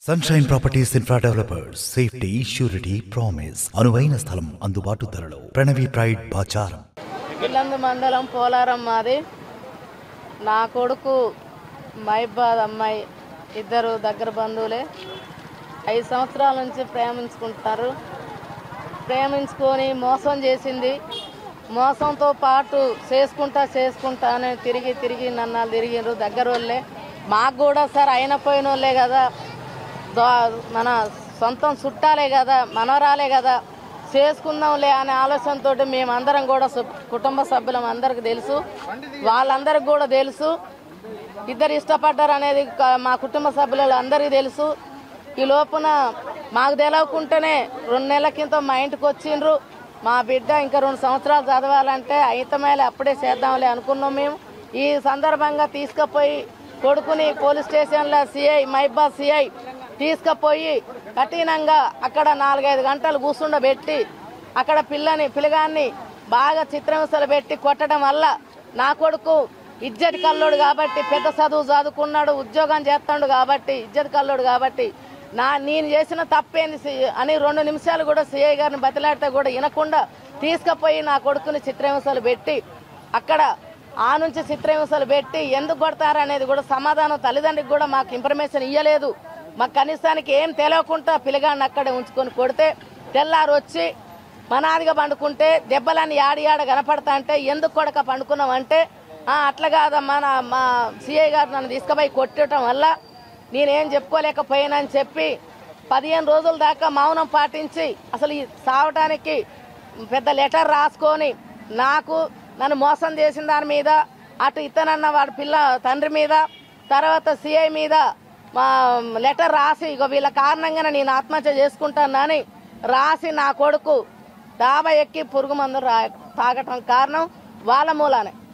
sunshine properties infra developers safety surety promise అనువైన స్థలం అందుబాటు ధరలో ప్రణవి ప్రైడ్ బాచారం ఇల్లందు మండలం పోలారం మాది నా కొడుకు మైబాద్ అమ్మాయి ఇద్దరు దగ్గర బంధువులే ఐదు సంవత్సరాల నుంచి ప్రేమించుకుంటారు ప్రేమించుకొని మోసం చేసింది మోసంతో పాటు చేసుకుంటా చేసుకుంటా అని తిరిగి తిరిగి నన్ను తిరిగిండ్రు దగ్గర వాళ్ళే మాకు కూడా సార్ అయిన పోయిన వాళ్ళే కదా దో- మన సొంతం చుట్టాలే కదా మనవరాలే కదా చేసుకుందాంలే అనే ఆలోచనతో మేమందరం కూడా సు- కుటుంబ సభ్యులం అందరికి తెలుసు వాళ్ళందరికి కూడా తెలుసు ఇద్దరు ఇష్టపడ్డారు అనేది క- మా కుటుంబ సభ్యులు అందరికీ తెలుసు ఈ లోపున మాకు తెలవకుంటేనే రెండు నెలల కింద మా ఇంటికి వచ్చిండ్రు మా బిడ్డ ఇంకా రెండు సంవత్సరాలు చదవాలంటే అయితమేలే అప్పుడే చేద్దాంలే అనుకున్నాం మేము ఈ సందర్భంగా తీసుకుపోయి కొడుకుని పోలీస్ స్టేషన్లో సిఐ మైబాద్ సిఐ తీసుకుపోయి కఠినంగా అక్కడ నాలుగైదు గంటలు కూర్చుండబెట్టి అక్కడ పిల్లని పిల్లగాన్ని బాగా చిత్రహింసలు పెట్టి కొట్టడం వల్ల నా కొడుకు ఇజ్జత్ కల్లోడు కాబట్టి పెద్ద చదువు చదువుకున్నాడు ఉద్యోగం చేస్తాడు కాబట్టి ఇజ్జత్ కల్లోడు కాబట్టి నా నేను చేసిన తప్పేంది సి- అని రెండు నిమిషాలు కూడా సిఐ గారిని బతిలాడితే కూడా వినకుండా తీసుకుపోయి నా కొడుకుని చిత్రహింసలు పెట్టి అక్కడ ఆ నుంచి చిత్రహింసలు పెట్టి ఎందుకు కొడతారు అనేది కూడా సమాధానం తల్లిదండ్రికి కూడా మాకు ఇన్ఫర్మేషన్ ఇవ్వలేదు మాకు కనీసానికి ఏం తెలియకుండా పిల్లగాడిని అక్కడే ఉంచుకొని కొడితే తెల్లారు వచ్చి మనాదిగా పండుకుంటే దెబ్బలన్నీ యాడి యాడ కనపడతా అంటే ఎందుకు కొడక పండుకున్నాం అంటే "ఆ, అట్లా కాదమ్మా నా మా సిఐ గారు నన్ను తీసుకుపోయి కొట్టడం వల్ల నేనేం చెప్పుకోలేకపోయానని చెప్పి పదిహేను రోజుల దాకా మౌనం పాటించి అసలు ఈ సావటానికి పెద్ద లెటర్ రాసుకొని నాకు నన్ను మోసం చేసిన దాని మీద అటు ఇతనన్న వాడి పిల్ల తండ్రి మీద తర్వాత సిఐ మీద మా లెటర్ రాసి ఇగో వీళ్ళ కారణంగానే నేను ఆత్మహత్య చేసుకుంటానని రాసి నా కొడుకు డాబా ఎక్కి పురుగు మందు రా తాగటం కారణం వాళ్ళ మూలానే